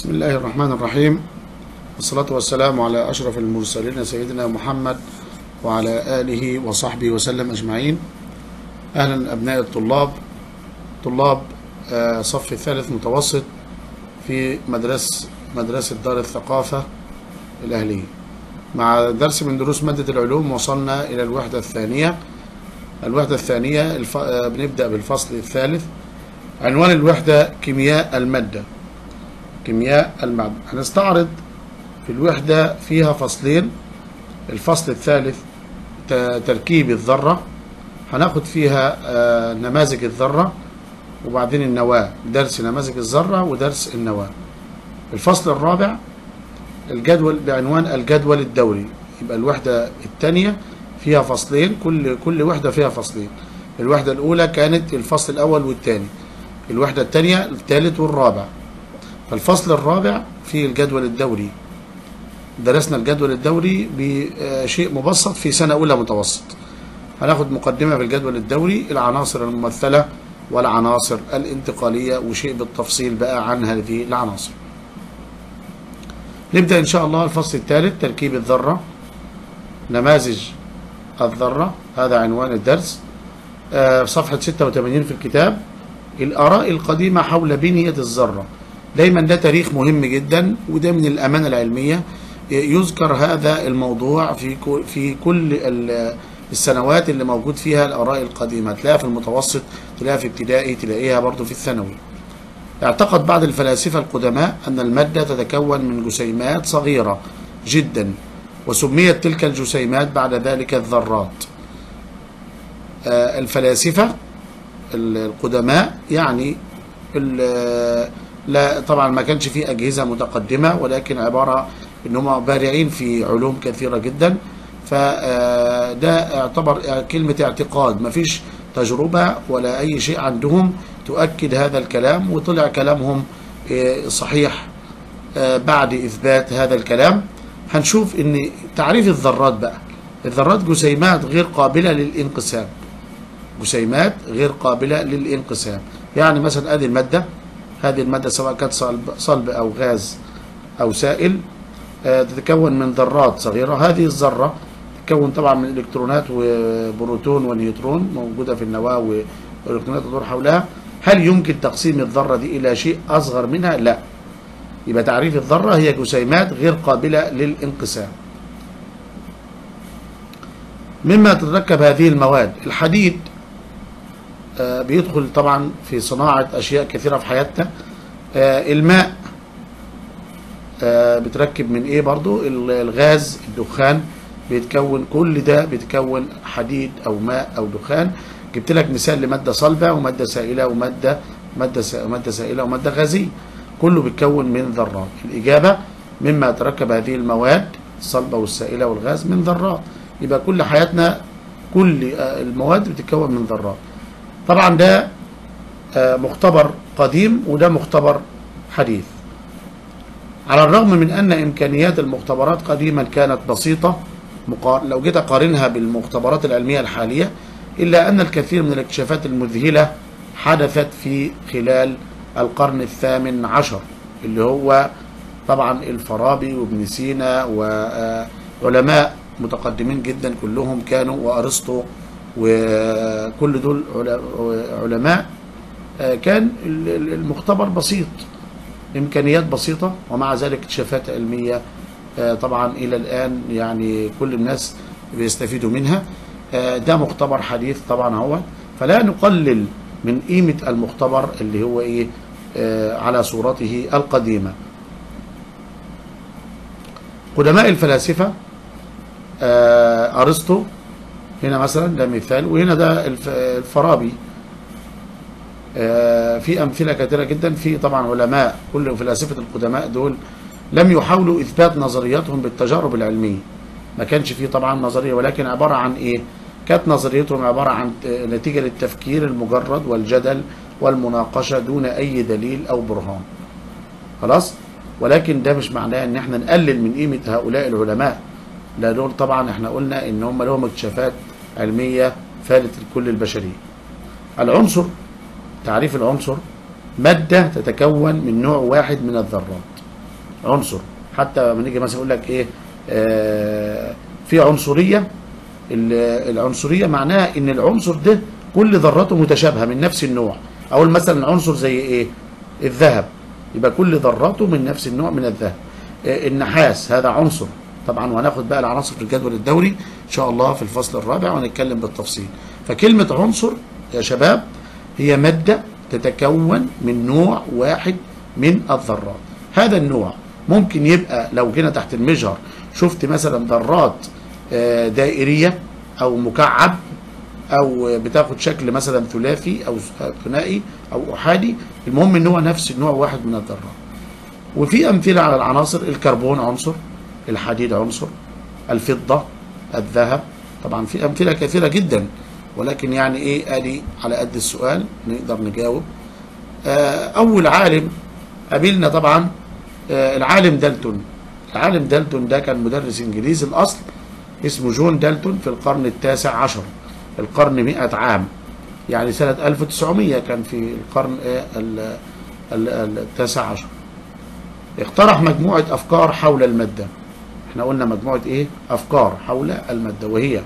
بسم الله الرحمن الرحيم والصلاة والسلام على أشرف المرسلين سيدنا محمد وعلى آله وصحبه وسلم أجمعين أهلا أبناء الطلاب طلاب آه، صف الثالث متوسط في مدرسة مدرسة دار الثقافة الأهلية مع درس من دروس مادة العلوم وصلنا إلى الوحدة الثانية الوحدة الثانية الف... آه، بنبدأ بالفصل الثالث عنوان الوحدة كيمياء المادة كيمياء المادة هنستعرض في الوحدة فيها فصلين الفصل الثالث ت- تركيب الذرة هناخد فيها آه، نماذج الذرة وبعدين النواة درس نماذج الذرة ودرس النواة الفصل الرابع الجدول بعنوان الجدول الدوري يبقى الوحدة الثانية فيها فصلين كل كل وحدة فيها فصلين الوحدة الأولى كانت الفصل الأول والثاني الوحدة الثانية الثالث والرابع فالفصل الرابع في الجدول الدوري درسنا الجدول الدوري بشيء مبسط في سنة أولى متوسط هناخد مقدمة في الجدول الدوري العناصر الممثلة والعناصر الانتقالية وشيء بالتفصيل بقى عن هذه العناصر نبدأ إن شاء الله الفصل الثالث تركيب الذرة نماذج الذرة هذا عنوان الدرس آه، صفحة 86 في الكتاب الآراء القديمة حول بنية الذرة دايما ده تاريخ مهم جدا وده من الأمانة العلمية يذكر هذا الموضوع في كو- في كل ال- السنوات اللي موجود فيها الآراء القديمة تلاقيها في المتوسط تلاقيها في ابتدائي تلاقيها برضو في الثانوي اعتقد بعض الفلاسفة القدماء أن المادة تتكون من جسيمات صغيرة جدا وسميت تلك الجسيمات بعد ذلك الذرات آه، الفلاسفة ال- القدماء يعني ال- لا طبعا ما كانش فيه أجهزة متقدمة ولكن عبارة ان هم بارعين في علوم كثيرة جدا فده اعتبر كلمة اعتقاد ما فيش تجربة ولا أي شيء عندهم تؤكد هذا الكلام وطلع كلامهم آه، صحيح آه، بعد إثبات هذا الكلام هنشوف ان تعريف الذرات بقى الذرات جسيمات غير قابلة للانقسام جسيمات غير قابلة للانقسام يعني مثلا ادي المادة هذه المادة سواء كانت صلب, صلب او غاز او سائل آه، تتكون من ذرات صغيرة هذه الذرة تتكون طبعا من الكترونات وبروتون ونيوترون موجودة في النواة والالكترونات تدور حولها هل يمكن تقسيم الذرة دي الى شيء اصغر منها لا يبقى تعريف الذرة هي جسيمات غير قابلة للانقسام مما تتركب هذه المواد الحديد آه، بيدخل طبعا في صناعة أشياء كثيرة في حياتنا آه، الماء آه، بتركب من إيه برضو ال- الغاز الدخان بيتكون كل ده بيتكون حديد أو ماء أو دخان جبت لك مثال لمادة صلبة ومادة سائلة ومادة مادة سا- مادة سائلة ومادة غازية كله بيتكون من ذرات الإجابة مما تركب هذه المواد الصلبة والسائلة والغاز من ذرات يبقى كل حياتنا كل آه، المواد بتتكون من ذرات طبعا ده آه، مختبر قديم وده مختبر حديث على الرغم من أن إمكانيات المختبرات قديما كانت بسيطة مقار... لو جيت أقارنها بالمختبرات العلمية الحالية إلا أن الكثير من الاكتشافات المذهلة حدثت في خلال القرن الثامن عشر اللي هو طبعا الفارابي وابن سينا وعلماء متقدمين جدا كلهم كانوا وأرسطو وكل دول عل- علماء آه، كان ال- ال- المختبر بسيط إمكانيات بسيطة ومع ذلك اكتشافات علمية آه، طبعا إلى الآن يعني كل الناس بيستفيدوا منها آه، ده مختبر حديث طبعا هو فلا نقلل من قيمة المختبر اللي هو إيه آه، على صورته القديمة قدماء الفلاسفة آه، أرسطو هنا مثلا ده مثال وهنا ده الف- الفارابي آه، في أمثلة كثيرة جدا في طبعا علماء كل فلاسفة القدماء دول لم يحاولوا إثبات نظرياتهم بالتجارب العلمية ما كانش فيه طبعا نظرية ولكن عبارة عن إيه كانت نظريتهم عبارة عن ت- نتيجة للتفكير المجرد والجدل والمناقشة دون أي دليل أو برهان خلاص ولكن ده مش معناه ان احنا نقلل من قيمة هؤلاء العلماء لا دول طبعا احنا قلنا ان هم لهم اكتشافات علمية فادت لكل البشرية العنصر تعريف العنصر مادة تتكون من نوع واحد من الذرات عنصر حتى لما نيجي مثلا يقول لك ايه آه في عنصريه ال- العنصريه معناها ان العنصر ده كل ذراته متشابهه من نفس النوع اقول مثلا عنصر زي ايه الذهب يبقى كل ذراته من نفس النوع من الذهب آه، النحاس هذا عنصر طبعا وهناخد بقى العناصر في الجدول الدوري ان شاء الله في الفصل الرابع وهنتكلم بالتفصيل فكلمه عنصر يا شباب هي ماده تتكون من نوع واحد من الذرات هذا النوع ممكن يبقى لو جينا تحت المجهر شفت مثلا ذرات آه، دائريه او مكعب او بتاخد شكل مثلا ثلاثي او ثنائي او احادي المهم ان هو نفس النوع واحد من الذرات وفي امثله على العناصر الكربون عنصر الحديد عنصر الفضه الذهب طبعا في امثله كثيره جدا ولكن يعني ايه ادي على قد السؤال نقدر نجاوب آه، اول عالم قابلنا طبعا آه، العالم دالتون العالم دالتون ده كان مدرس انجليزي الاصل اسمه جون دالتون في القرن التاسع عشر القرن 100 عام يعني سنة 1900 كان في القرن آه، ال- ال- ال- التاسع عشر اقترح مجموعة أفكار حول المادة احنا قلنا مجموعة ايه أفكار حول المادة وهي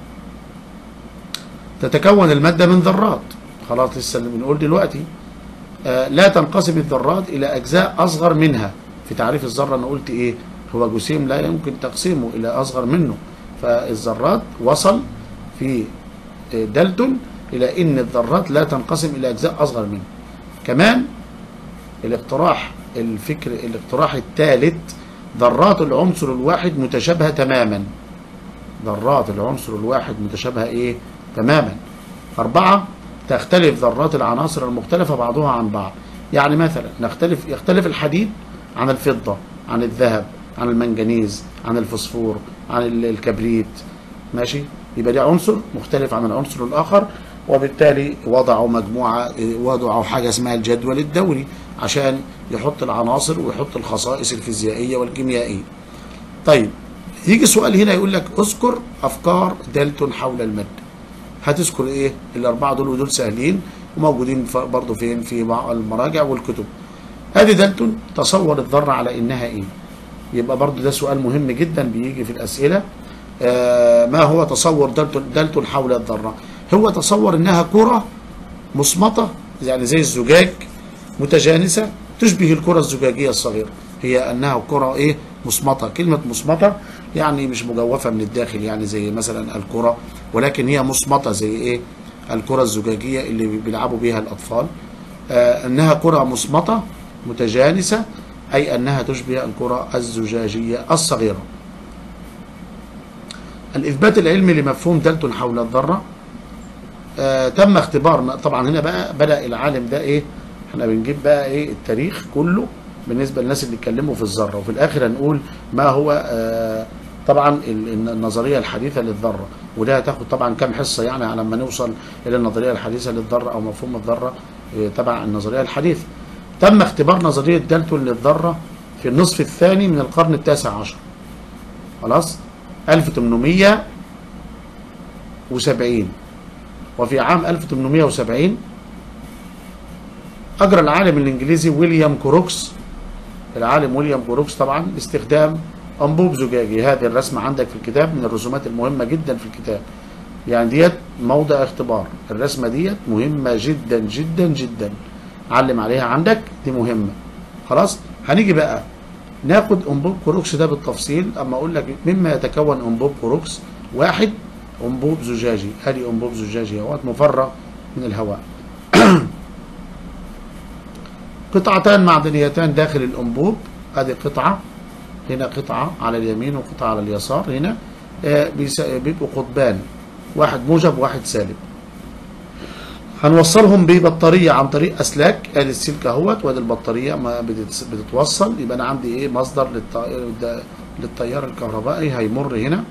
تتكون المادة من ذرات خلاص لسه اللي بنقول دلوقتي آه لا تنقسم الذرات إلى أجزاء أصغر منها في تعريف الذرة أنا قلت إيه هو جسيم لا يمكن تقسيمه إلى أصغر منه فالذرات وصل في آه، دالتون إلى أن الذرات لا تنقسم إلى أجزاء أصغر منه كمان الاقتراح الفكر الاقتراح الثالث ذرات العنصر الواحد متشابهة تماما ذرات العنصر الواحد متشابهة ايه تماما أربعة تختلف ذرات العناصر المختلفة بعضها عن بعض يعني مثلا نختلف يختلف الحديد عن الفضة عن الذهب عن المنجنيز عن الفوسفور عن ال- الكبريت ماشي يبقى ده عنصر مختلف عن العنصر الآخر وبالتالي وضعوا مجموعة وضعوا حاجة اسمها الجدول الدوري عشان يحط العناصر ويحط الخصائص الفيزيائية والكيميائية طيب يجي سؤال هنا يقول لك اذكر افكار دالتون حول الماده هتذكر ايه الاربعه دول ودول سهلين وموجودين ف- برضه فين في بعض المراجع والكتب ادي دالتون تصور الذره على انها ايه يبقى برضه ده سؤال مهم جدا بيجي في الاسئله آه ما هو تصور دالتون دالتون حول الذره هو تصور انها كره مصمطه يعني زي الزجاج متجانسه تشبه الكره الزجاجيه الصغيره هي انها كره ايه مصمطه كلمه مصمطه يعني مش مجوفه من الداخل يعني زي مثلا الكره ولكن هي مصمطه زي ايه الكره الزجاجيه اللي بيلعبوا بيها الاطفال آه انها كره مصمطه متجانسه اي انها تشبه الكره الزجاجيه الصغيره الاثبات العلمي لمفهوم دالتون حول الذره آه تم اختبار طبعا هنا بقى بدا العالم ده ايه احنا بنجيب بقى ايه التاريخ كله بالنسبه للناس اللي اتكلموا في الذره وفي الاخر هنقول ما هو آه طبعا ال- النظريه الحديثه للذره وده هتاخد طبعا كام حصه يعني على ما نوصل الى النظريه الحديثه للذره او مفهوم الذره آه، تبع النظريه الحديثه تم اختبار نظريه دالتون للذره في النصف الثاني من القرن التاسع عشر خلاص 1870 وفي عام 1870 أجرى العالم الإنجليزي ويليام كروكس العالم ويليام كروكس طبعا استخدام أنبوب زجاجي هذه الرسمة عندك في الكتاب من الرسومات المهمة جدا في الكتاب يعني ديت موضع اختبار الرسمة ديت مهمة جدا جدا جدا علم عليها عندك دي مهمة خلاص هنيجي بقى ناخد انبوب كروكس ده بالتفصيل اما اقول لك مما يتكون انبوب كروكس واحد انبوب زجاجي ادي انبوب زجاجي اهوت مفرغ من الهواء قطعتان معدنيتان داخل الانبوب ادي قطعه هنا قطعه على اليمين وقطعه على اليسار هنا آه، بيس- بيبقوا قطبان واحد موجب وواحد سالب هنوصلهم ببطاريه عن طريق اسلاك ادي السلك اهوت وادي البطاريه ما بتتس- بتتوصل يبقى انا عندي ايه مصدر للط- ده- للتيار الكهربائي هيمر هنا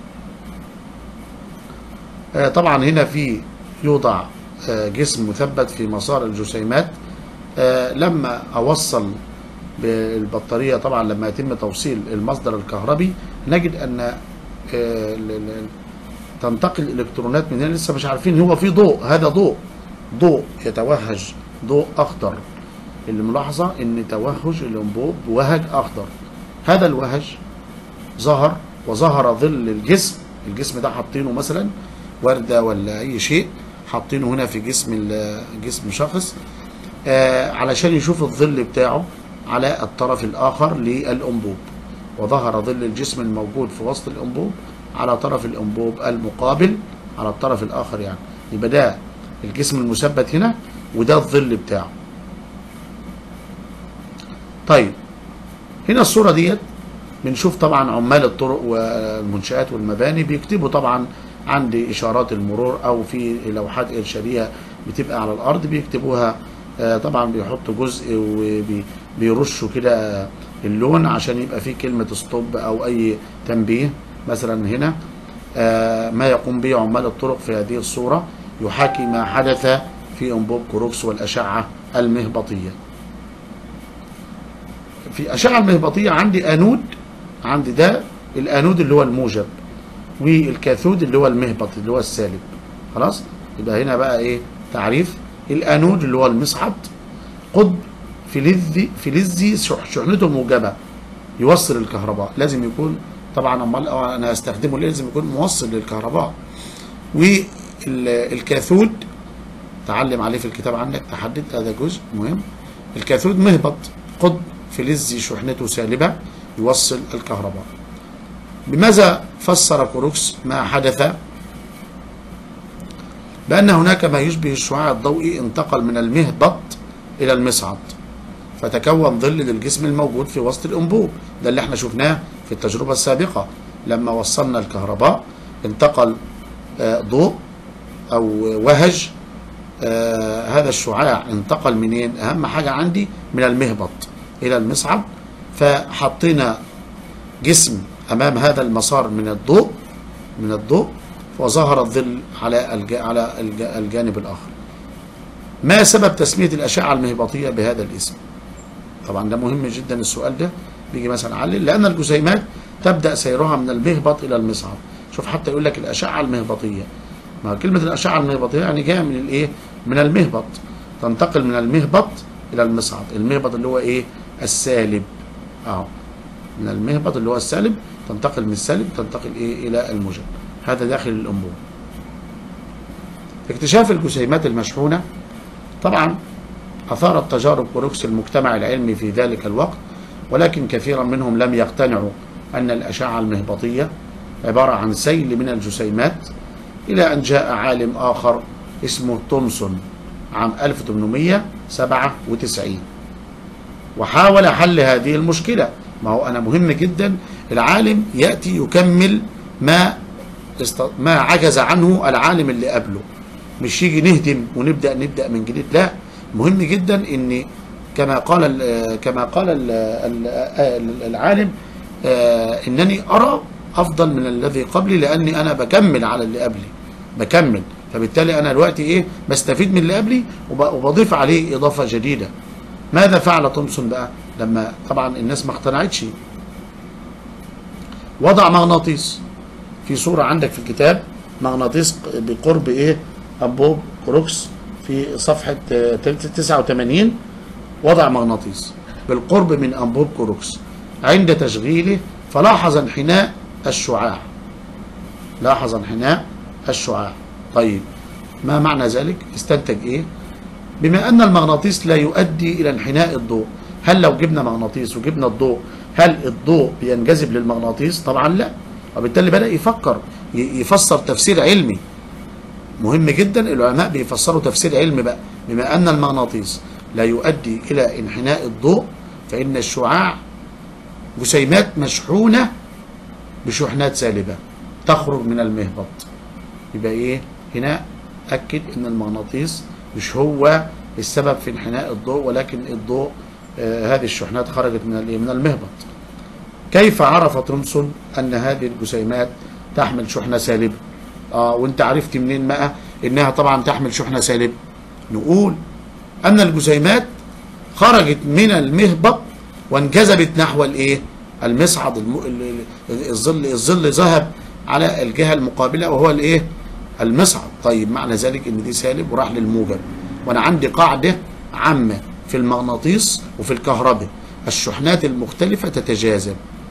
آه، طبعا هنا في يوضع آه، جسم مثبت في مسار الجسيمات آه، لما اوصل بالبطاريه طبعا لما يتم توصيل المصدر الكهربي نجد ان آه، ال- ال- تنتقل الالكترونات من هنا لسه مش عارفين هو في ضوء هذا ضوء ضوء يتوهج ضوء اخضر الملاحظه ان توهج الانبوب بوهج اخضر هذا الوهج ظهر وظهر ظل الجسم الجسم ده حاطينه مثلا وردة ولا أي شيء حاطينه هنا في جسم ال- جسم شخص آه علشان يشوف الظل بتاعه على الطرف الآخر للأنبوب وظهر ظل الجسم الموجود في وسط الأنبوب على طرف الأنبوب المقابل على الطرف الآخر يعني يبقى ده الجسم المثبت هنا وده الظل بتاعه طيب هنا الصورة ديت بنشوف طبعا عمال الطرق والمنشآت والمباني بيكتبوا طبعا عند إشارات المرور أو في لوحات إرشادية بتبقى على الأرض بيكتبوها آه، طبعا بيحطوا جزء وبيرشوا كده اللون عشان يبقى فيه كلمة ستوب أو أي تنبيه مثلا هنا آه، ما يقوم به عمال الطرق في هذه الصورة يحاكي ما حدث في أنبوب كروكس والأشعة المهبطية في أشعة المهبطية عندي أنود عندي ده الأنود اللي هو الموجب والكاثود اللي هو المهبط اللي هو السالب خلاص يبقى هنا بقى ايه تعريف الانود اللي هو المصعد قطب فلزي فلزي شح- شحنته موجبه يوصل الكهرباء لازم يكون طبعا امال آه انا هستخدمه ليه؟ لازم يكون موصل للكهرباء والكاثود تعلم عليه في الكتاب عندك تحدد هذا جزء مهم الكاثود مهبط قطب فلزي شحنته سالبه يوصل الكهرباء بماذا فسر كوروكس ما حدث بأن هناك ما يشبه الشعاع الضوئي انتقل من المهبط إلى المصعد فتكون ظل للجسم الموجود في وسط الأنبوب ده اللي احنا شفناه في التجربة السابقة لما وصلنا الكهرباء انتقل آه، ضوء أو وهج آه، هذا الشعاع انتقل منين أهم حاجة عندي من المهبط إلى المصعد فحطينا جسم امام هذا المسار من الضوء من الضوء وظهر الظل على الج... على الج... الجانب الاخر. ما سبب تسميه الاشعه المهبطيه بهذا الاسم؟ طبعا ده مهم جدا السؤال ده بيجي مثلا علل لان الجسيمات تبدا سيرها من المهبط الى المصعد. شوف حتى يقول لك الاشعه المهبطيه. ما كلمه الاشعه المهبطيه يعني جايه من الايه؟ من المهبط. تنتقل من المهبط الى المصعد، المهبط اللي هو ايه؟ السالب. اهو من المهبط اللي هو السالب تنتقل من السالب تنتقل ايه الى الموجب هذا داخل الانبوب اكتشاف الجسيمات المشحونه طبعا اثارت تجارب كوروكس المجتمع العلمي في ذلك الوقت ولكن كثيرا منهم لم يقتنعوا ان الاشعه المهبطيه عباره عن سيل من الجسيمات الى ان جاء عالم اخر اسمه تومسون عام 1897 وحاول حل هذه المشكلة ما هو أنا مهم جدا العالم يأتي يكمل ما است... ما عجز عنه العالم اللي قبله مش يجي نهدم ونبدأ نبدأ من جديد لا مهم جدا ان كما قال ال... كما قال ال... ال... العالم آه انني ارى افضل من الذي قبلي لاني انا بكمل على اللي قبلي بكمل فبالتالي انا دلوقتي ايه بستفيد من اللي قبلي وب... وبضيف عليه اضافه جديده ماذا فعل تومسون بقى لما طبعا الناس ما اقتنعتش وضع مغناطيس في صورة عندك في الكتاب مغناطيس بقرب ايه انبوب كروكس في صفحة 89 وضع مغناطيس بالقرب من انبوب كروكس عند تشغيله فلاحظ انحناء الشعاع لاحظ انحناء الشعاع طيب ما معنى ذلك استنتج ايه بما أن المغناطيس لا يؤدي إلى انحناء الضوء هل لو جبنا مغناطيس وجبنا الضوء هل الضوء بينجذب للمغناطيس طبعا لا وبالتالي بدأ يفكر يفسر تفسير علمي مهم جدا العلماء بيفسروا تفسير علمي بقى بما أن المغناطيس لا يؤدي إلى انحناء الضوء فإن الشعاع جسيمات مشحونة بشحنات سالبة تخرج من المهبط يبقى إيه هنا أكد أن المغناطيس مش هو السبب في انحناء الضوء ولكن الضوء آه هذه الشحنات خرجت من من المهبط كيف عرف تومسون ان هذه الجسيمات تحمل شحنه سالبه اه وانت عرفت منين بقى انها طبعا تحمل شحنه سالبه نقول ان الجسيمات خرجت من المهبط وانجذبت نحو الايه المصعد الم... الظل الظل ذهب على الجهه المقابله وهو الايه المصعد طيب معنى ذلك ان دي سالب وراح للموجب وانا عندي قاعده عامه في المغناطيس وفي الكهرباء الشحنات المختلفه تتجاذب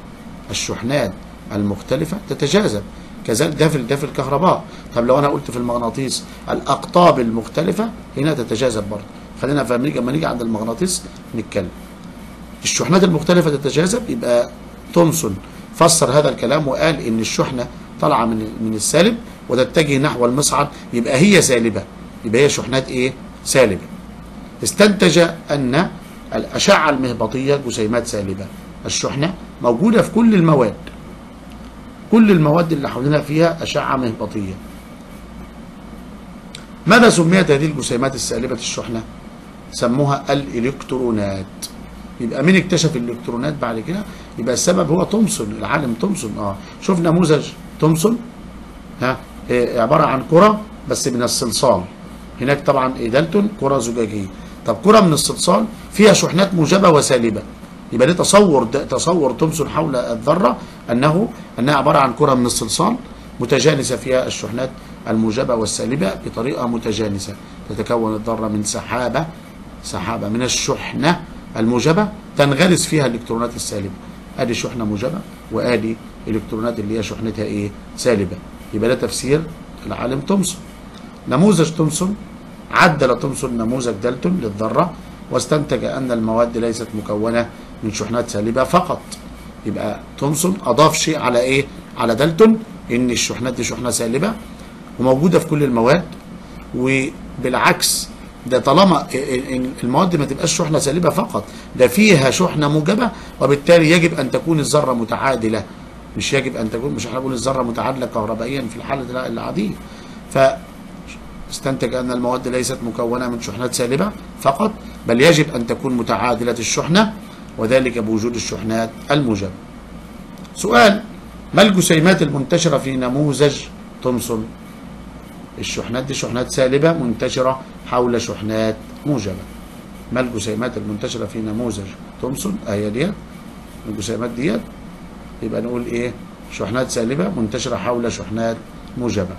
الشحنات المختلفة تتجاذب كذلك ده في ده في الكهرباء طب لو انا قلت في المغناطيس الاقطاب المختلفة هنا تتجاذب برضه خلينا في امريكا لما نيجي عند المغناطيس نتكلم الشحنات المختلفة تتجاذب يبقى تومسون فسر هذا الكلام وقال ان الشحنة طالعة من من السالب وتتجه نحو المصعد يبقى هي سالبة يبقى هي شحنات ايه سالبة استنتج ان الاشعة المهبطية جسيمات سالبة الشحنة موجودة في كل المواد كل المواد اللي حوالينا فيها أشعة مهبطية ماذا سميت هذه الجسيمات السالبة الشحنة سموها الإلكترونات يبقى مين اكتشف الإلكترونات بعد كده يبقى السبب هو تومسون العالم تومسون اه شوف نموذج تومسون ها إيه عبارة عن كرة بس من الصلصال هناك طبعا إيه دالتون كرة زجاجية طب كرة من الصلصال فيها شحنات موجبة وسالبة يبقى ده تصور ده تصور تومسون حول الذرة أنه أنها عبارة عن كرة من الصلصال متجانسة فيها الشحنات الموجبة والسالبة بطريقة متجانسة تتكون الذرة من سحابة سحابة من الشحنة الموجبة تنغرس فيها الإلكترونات السالبة ادي شحنة موجبة وادي الإلكترونات اللي هي شحنتها ايه سالبة يبقى ده تفسير العالم تومسون نموذج تومسون عدل تومسون نموذج دالتون للذرة واستنتج أن المواد ليست مكونة من شحنات سالبة فقط يبقى تومسون أضاف شيء على إيه؟ على دالتون إن الشحنات دي شحنة سالبة وموجودة في كل المواد وبالعكس ده طالما المواد ما تبقاش شحنة سالبة فقط ده فيها شحنة موجبة وبالتالي يجب أن تكون الذرة متعادلة مش يجب أن تكون مش احنا بنقول الذرة متعادلة كهربائيا في الحالة العادية ف استنتج أن المواد ليست مكونة من شحنات سالبة فقط بل يجب أن تكون متعادلة الشحنة وذلك بوجود الشحنات الموجبة سؤال ما الجسيمات المنتشرة في نموذج تومسون الشحنات دي شحنات سالبة منتشرة حول شحنات موجبة ما الجسيمات المنتشرة في نموذج تومسون اهي ديت الجسيمات ديت يبقى نقول ايه شحنات سالبة منتشرة حول شحنات موجبة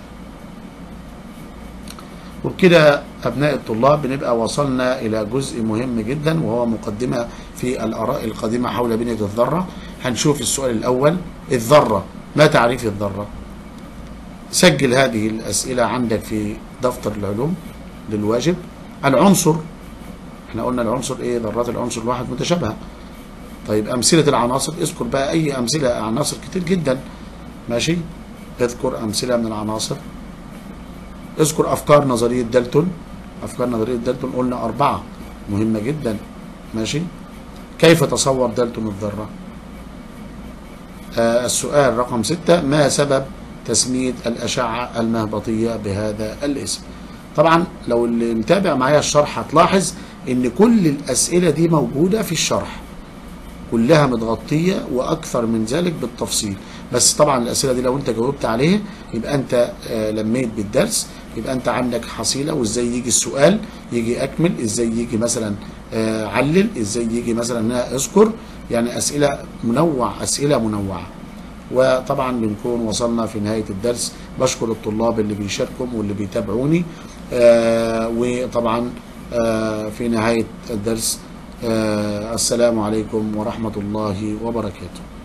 وبكده أبناء الطلاب بنبقى وصلنا إلى جزء مهم جدا وهو مقدمة في الآراء القديمة حول بنية الذرة هنشوف السؤال الأول الذرة ما تعريف الذرة سجل هذه الأسئلة عندك في دفتر العلوم للواجب العنصر احنا قلنا العنصر ايه ذرات العنصر الواحد متشابهة طيب أمثلة العناصر اذكر بقى أي أمثلة عناصر كتير جدا ماشي اذكر أمثلة من العناصر اذكر افكار نظريه دالتون افكار نظريه دالتون قلنا اربعه مهمه جدا ماشي كيف تصور دالتون الذره آه السؤال رقم ستة ما سبب تسمية الأشعة المهبطية بهذا الاسم طبعا لو اللي متابع معايا الشرح هتلاحظ ان كل الأسئلة دي موجودة في الشرح كلها متغطية وأكثر من ذلك بالتفصيل بس طبعا الأسئلة دي لو أنت جاوبت عليها يبقى أنت آه لميت بالدرس يبقى أنت عندك حصيلة وإزاي يجي السؤال يجي أكمل إزاي يجي مثلا آه علل إزاي يجي مثلا هنا اذكر يعني أسئلة منوع أسئلة منوعة وطبعا بنكون وصلنا في نهاية الدرس بشكر الطلاب اللي بيشاركوا واللي بيتابعوني آه وطبعا آه في نهاية الدرس آه السلام عليكم ورحمة الله وبركاته